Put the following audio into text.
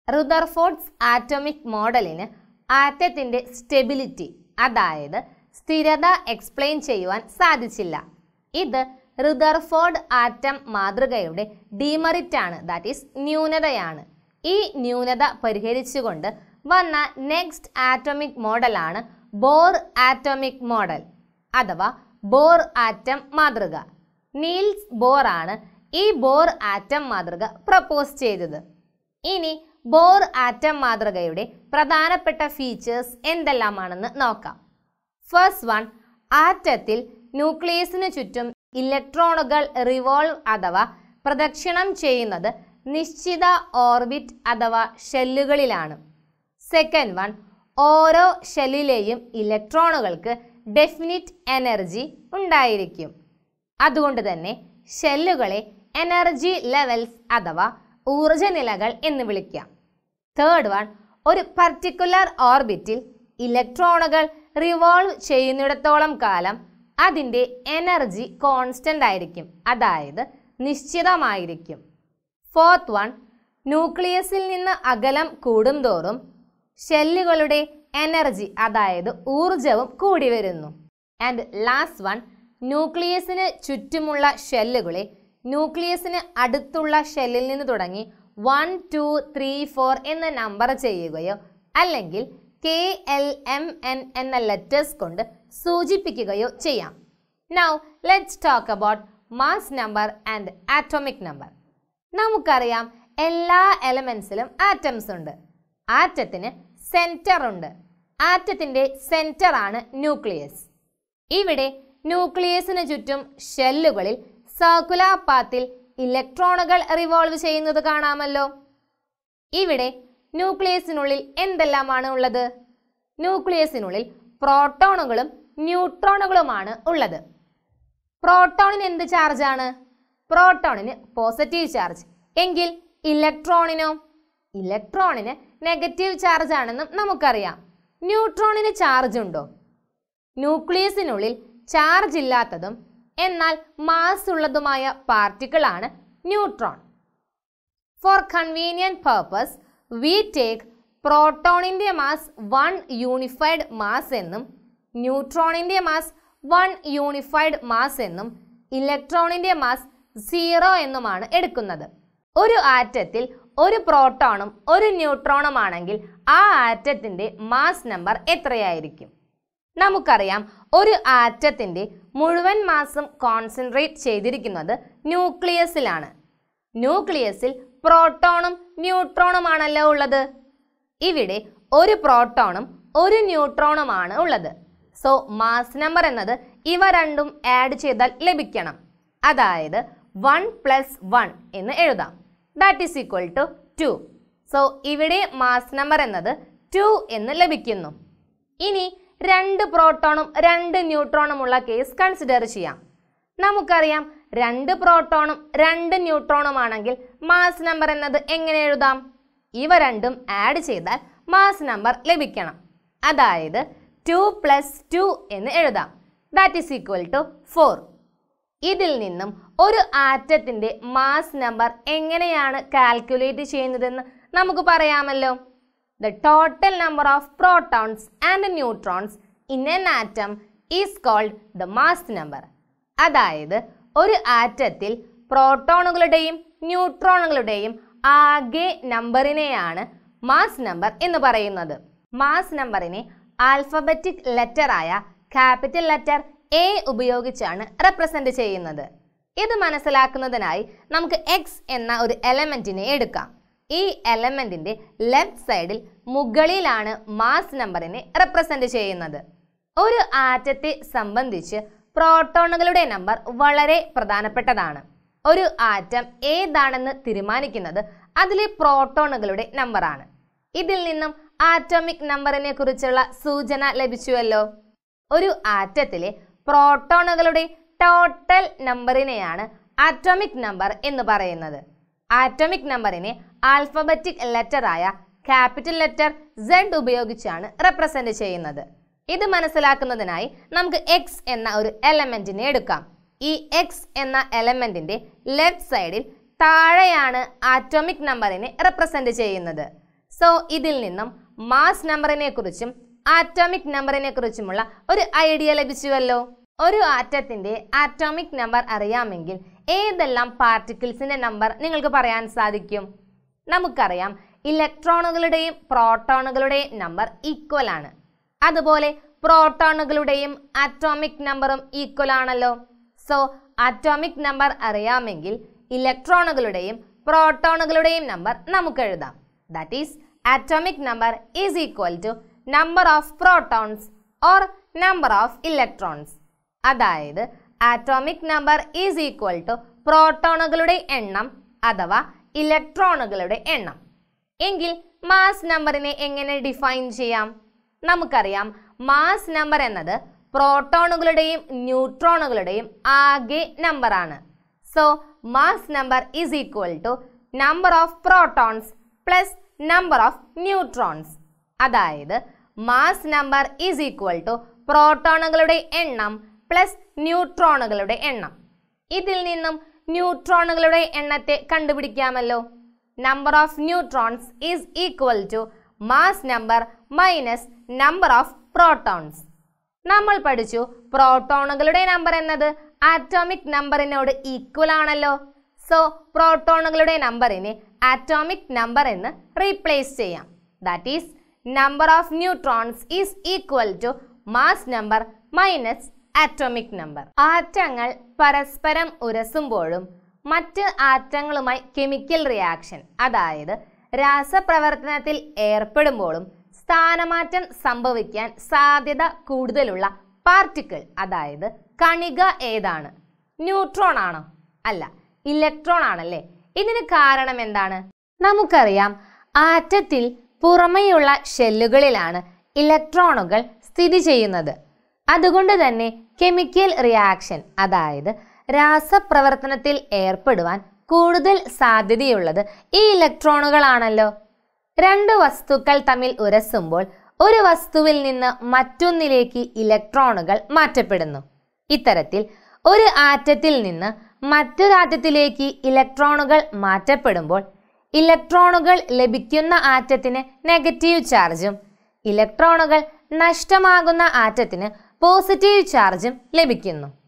Rutherford's atomic മോഡലിന് ആറ്റത്തിന്റെ stability അതായത് സ്ഥിരത എക്സ്പ്ലെയിൻ ചെയ്യുവാൻ സാധിച്ചില്ല ഇത് റുദർഫോർഡ് ആറ്റം മാതൃകയുടെ ഡീമറിറ്റ് ആണ് ദാറ്റ് ഈസ് ന്യൂനതയാണ് ഈ ന്യൂനത പരിഹരിച്ചുകൊണ്ട് വന്ന നെക്സ്റ്റ് ആറ്റോമിക് മോഡലാണ് ബോർ ആറ്റോമിക് മോഡൽ അഥവാ ബോർ ആറ്റം മാതൃക നീൽസ് ബോർ ആണ് ഈ ബോർ ആറ്റം മാതൃക പ്രപ്പോസ് ചെയ്തത് ഇനി ബോർ ആറ്റം മാതൃകയുടെ പ്രധാനപ്പെട്ട ഫീച്ചേഴ്സ് എന്തെല്ലാമാണെന്ന് നോക്കാം ഫസ്റ്റ് വൺ ആറ്റത്തിൽ ന്യൂക്ലിയസിന് ചുറ്റും ഇലക്ട്രോണുകൾ റിവോൾവ് അഥവാ പ്രദക്ഷിണം ചെയ്യുന്നത് നിശ്ചിത ഓർബിറ്റ് അഥവാ ഷെല്ലുകളിലാണ് സെക്കൻഡ് വൺ ഓരോ ഷെല്ലിലെയും ഇലക്ട്രോണുകൾക്ക് ഡെഫിനിറ്റ് എനർജി ഉണ്ടായിരിക്കും അതുകൊണ്ട് തന്നെ ഷെല്ലുകളെ എനർജി ലെവൽസ് അഥവാ ഊർജ നിലകൾ എന്ന് വിളിക്കാം തേർഡ് വൺ ഒരു പർട്ടിക്കുലർ ഓർബിറ്റിൽ ഇലക്ട്രോണുകൾ റിവോൾവ് ചെയ്യുന്നിടത്തോളം കാലം അതിൻ്റെ എനർജി കോൺസ്റ്റന്റ് ആയിരിക്കും അതായത് നിശ്ചിതമായിരിക്കും ഫോർത്ത് വൺ ന്യൂക്ലിയസിൽ നിന്ന് അകലം കൂടുന്തോറും ഷെല്ലുകളുടെ എനർജി അതായത് ഊർജവും കൂടി വരുന്നു ആൻഡ് ലാസ്റ്റ് വൺ ന്യൂക്ലിയസിന് ചുറ്റുമുള്ള ഷെല്ലുകളെ ന്യൂക്ലിയസിന് അടുത്തുള്ള ഷെല്ലിൽ നിന്ന് തുടങ്ങി വൺ ടു ത്രീ ഫോർ എന്ന് നമ്പർ ചെയ്യുകയോ അല്ലെങ്കിൽ കെ എൽ എം എൻ എന്ന ലെറ്റേഴ്സ് കൊണ്ട് സൂചിപ്പിക്കുകയോ ചെയ്യാം now let's talk about mass number and atomic number നമുക്കറിയാം എല്ലാ എലമെന്റ്സിലും ആറ്റംസ് ഉണ്ട് ആറ്റത്തിന് സെന്റർ ഉണ്ട് ആറ്റത്തിന്റെ സെന്റർ ആണ് ന്യൂക്ലിയസ് ഇവിടെ ന്യൂക്ലിയസിന് ചുറ്റും ഷെല്ലുകളിൽ സർക്കുലർ പാത്തിൽ ഇലക്ട്രോണുകൾ റിവോൾവ് ചെയ്യുന്നത് കാണാമല്ലോ ഇവിടെ ന്യൂക്ലിയസിനുള്ളിൽ എന്തെല്ലാമാണ് ഉള്ളത് ന്യൂക്ലിയസിനുള്ളിൽ പ്രോട്ടോണുകളും ന്യൂട്രോണുകളുമാണ് ഉള്ളത് പ്രോട്ടോണിന് എന്ത് ചാർജാണ് പ്രോട്ടോണിന് പോസിറ്റീവ് ചാർജ് എങ്കിൽ ഇലക്ട്രോണിനോ ഇലക്ട്രോണിന് നെഗറ്റീവ് ചാർജ് ആണെന്നും നമുക്കറിയാം ന്യൂട്രോണിന് ചാർജ് ഉണ്ടോ ന്യൂക്ലിയസിനുള്ളിൽ ചാർജ് ഇല്ലാത്തതും എന്നാൽ മാസ് ഉള്ളതുമായ പാർട്ടിക്കിളാണ് neutron for convenient purpose we take പ്രോട്ടോണിൻ്റെ മാസ് വൺ യൂണിഫൈഡ് മാസ് എന്നും ന്യൂട്രോണിൻ്റെ മാസ് വൺ യൂണിഫൈഡ് മാസ് എന്നും ഇലക്ട്രോണിൻ്റെ മാസ് സീറോ എന്നുമാണ് എടുക്കുന്നത് ഒരു ആറ്റത്തിൽ ഒരു പ്രോട്ടോണും ഒരു ന്യൂട്രോണും ആണെങ്കിൽ ആ ആറ്റത്തിന്റെ മാസ് നമ്പർ എത്രയായിരിക്കും നമുക്കറിയാം ഒരു ആറ്റത്തിന്റെ മുഴുവൻ മാസും കോൺസെൻട്രേറ്റ് ചെയ്തിരിക്കുന്നത് ന്യൂക്ലിയസിലാണ് ന്യൂക്ലിയസിൽ പ്രോട്ടോണും ന്യൂട്രോണുമാണല്ലോ ഉള്ളത് ഇവിടെ ഒരു പ്രോട്ടോണും ഒരു ന്യൂട്രോണുമാണ് ഉള്ളത് സോ മാസ് നമ്പർ എന്നത് ഇവ രണ്ടും ആഡ് ചെയ്താൽ ലഭിക്കണം അതായത് വൺ പ്ലസ് വൺ എന്ന് എഴുതാം that is equal to two so ഇവിടെ മാസ് നമ്പർ എന്നത് ടു എന്ന് ലഭിക്കുന്നു ഇനി രണ്ട് പ്രോട്ടോണും രണ്ട് ന്യൂട്രോണും ഉള്ള കേസ് കൺസിഡർ ചെയ്യാം നമുക്കറിയാം രണ്ട് പ്രോട്ടോണും രണ്ട് ന്യൂട്രോണും ആണെങ്കിൽ മാസ് നമ്പർ എന്നത് എങ്ങനെ എഴുതാം ഇവ രണ്ടും ആഡ് ചെയ്താൽ മാസ് നമ്പർ ലഭിക്കണം അതായത് ടു പ്ലസ് ടു എന്ന് എഴുതാം that is equal to four ഇതിൽ നിന്നും ഒരു ആറ്റത്തിന്റെ മാസ് നമ്പർ എങ്ങനെയാണ് കാൽക്കുലേറ്റ് ചെയ്യുന്നതെന്ന് നമുക്ക് പറയാമല്ലോ the total number of protons and neutrons in an atom is called the mass number അതായത് ഒരു ആറ്റത്തിൽ പ്രോട്ടോണുകളുടെയും ന്യൂട്രോണുകളുടെയും ആകെ നമ്പറിനെയാണ് മാസ് നമ്പർ എന്ന് പറയുന്നത് മാസ് നമ്പറിനെ ആൽഫബറ്റിക് ലെറ്റർ ആയ ക്യാപിറ്റൽ ലെറ്റർ എ ഉപയോഗിച്ചാണ് റെപ്രസെന്റ് ചെയ്യുന്നത് ഇത് മനസ്സിലാക്കുന്നതിനായി നമുക്ക് എക്സ് എന്ന ഒരു എലമെന്റിനെ എടുക്കാം ഈ എലമെന്റിന്റെ ലെഫ്റ്റ് സൈഡിൽ മുകളിലാണ് മാസ് നമ്പറിനെ റെപ്രസെന്റ് ചെയ്യുന്നത് ഒരു ആറ്റത്തെ സംബന്ധിച്ച് പ്രോട്ടോണുകളുടെ നമ്പർ വളരെ പ്രധാനപ്പെട്ടതാണ് ഒരു ആറ്റം ഏതാണെന്ന് തീരുമാനിക്കുന്നത് അതിലെ പ്രോട്ടോണുകളുടെ നമ്പറാണ് ഇതിൽ നിന്നും ആറ്റോമിക് നമ്പറിനെ കുറിച്ചുള്ള സൂചന ലഭിച്ചുവല്ലോ ഒരു ആറ്റത്തിലെ പ്രോട്ടോണുകളുടെ ടോട്ടൽ നമ്പറിനെയാണ് ആറ്റോമിക് നമ്പർ എന്ന് പറയുന്നത് ആറ്റോമിക് നമ്പറിനെ ആൽഫബറ്റിക് ലെറ്ററായ ക്യാപിറ്റൽ ലെറ്റർ സെഡ് ഉപയോഗിച്ചാണ് റെപ്രസെന്റ് ചെയ്യുന്നത് ഇത് മനസ്സിലാക്കുന്നതിനായി നമുക്ക് എക്സ് എന്ന ഒരു എലമെന്റിനെ എടുക്കാം ഈ എക്സ് എന്ന എലമെന്റിന്റെ ലെഫ്റ്റ് സൈഡിൽ താഴെയാണ് ആറ്റോമിക് നമ്പറിനെ റെപ്രസെന്റ് ചെയ്യുന്നത് സോ ഇതിൽ നിന്നും മാസ് നമ്പറിനെ കുറിച്ചും ആറ്റോമിക് നമ്പറിനെ കുറിച്ചുമുള്ള ഒരു ഐഡിയ ലഭിച്ചുവല്ലോ ഒരു ആറ്റത്തിന്റെ ആറ്റോമിക് നമ്പർ അറിയാമെങ്കിൽ ഏതെല്ലാം പാർട്ടിക്കിൾസിന്റെ നമ്പർ നിങ്ങൾക്ക് പറയാൻ സാധിക്കും നമുക്കറിയാം ഇലക്ട്രോണുകളുടെയും പ്രോട്ടോണുകളുടെയും നമ്പർ ഈക്വൽ ആണ് അതുപോലെ പ്രോട്ടോണുകളുടെയും ആറ്റോമിക് നമ്പറും ഈക്വൽ ആണല്ലോ സോ ആറ്റോമിക് നമ്പർ അറിയാമെങ്കിൽ ഇലക്ട്രോണുകളുടെയും പ്രോട്ടോണുകളുടെയും നമ്പർ നമുക്ക് എഴുതാം that is atomic number is equal to number of protons or number of electrons അതായത് atomic number is equal to പ്രോട്ടോണുകളുടെ എണ്ണം അഥവാ ഇലക്ട്രോണുകളുടെ എണ്ണം എങ്കിൽ മാസ് നമ്പറിനെ എങ്ങനെ ഡിഫൈൻ ചെയ്യാം നമുക്കറിയാം മാസ് നമ്പർ എന്നത് പ്രോട്ടോണുകളുടെയും ന്യൂട്രോണുകളുടെയും ആകെ നമ്പറാണ് so mass number is equal to number of protons plus number of neutrons അതായത് mass number is equal to പ്രോട്ടോണുകളുടെ എണ്ണം പ്ലസ് ന്യൂട്രോണുകളുടെ എണ്ണം ഇതിൽ നിന്നും ന്യൂട്രോണുകളുടെ എണ്ണത്തെ കണ്ടുപിടിക്കാമല്ലോ number of neutrons is equal to mass number minus number of protons നമ്മൾ പഠിച്ചു പ്രോട്ടോണുകളുടെ നമ്പർ എന്നത് ആറ്റോമിക് നമ്പറിനോട് ഈക്വൽ ആണല്ലോ സോ പ്രോട്ടോണുകളുടെ നമ്പറിനെ ആറ്റോമിക് നമ്പർ എന്ന് റീപ്ലേസ് ചെയ്യാം that is number of neutrons is equal to mass number minus atomic number ആറ്റങ്ങൾ പരസ്പരം ഉരസുമ്പോഴും മറ്റ് ആറ്റങ്ങളുമായി കെമിക്കൽ റിയാക്ഷൻ അതായത് രാസപ്രവർത്തനത്തിൽ ഏർപ്പെടുമ്പോഴും സ്ഥാനമാറ്റം സംഭവിക്കാൻ സാധ്യത കൂടുതലുള്ള പാർട്ടിക്കിൾ അതായത് കണിക ഏതാണ് ന്യൂട്രോൺ ആണോ അല്ല ഇലക്ട്രോൺ ആണല്ലേ ഇതിന് കാരണം എന്താണ് നമുക്കറിയാം ആറ്റത്തിൽ പുറമെയുള്ള ഷെല്ലുകളിലാണ് ഇലക്ട്രോണുകൾ സ്ഥിതി ചെയ്യുന്നത് അതുകൊണ്ട് തന്നെ കെമിക്കൽ റിയാക്ഷൻ അതായത് രാസപ്രവർത്തനത്തിൽ ഏർപ്പെടുവാൻ കൂടുതൽ സാധ്യതയുള്ളത് ഈ ഇലക്ട്രോണുകളാണല്ലോ രണ്ട് വസ്തുക്കൾ തമ്മിൽ ഉരസുമ്പോൾ ഒരു വസ്തുവിൽ നിന്ന് മറ്റൊന്നിലേക്ക് ഇലക്ട്രോണുകൾ മാറ്റപ്പെടുന്നു ഇത്തരത്തിൽ ഒരു ആറ്റത്തിൽ നിന്ന് മറ്റൊരാറ്റത്തിലേക്ക് ഇലക്ട്രോണുകൾ മാറ്റപ്പെടുമ്പോൾ ഇലക്ട്രോണുകൾ ലഭിക്കുന്ന ആറ്റത്തിന് നെഗറ്റീവ് ചാർജും ഇലക്ട്രോണുകൾ നഷ്ടമാകുന്ന ആറ്റത്തിന് പോസിറ്റീവ് ചാർജും ലഭിക്കുന്നു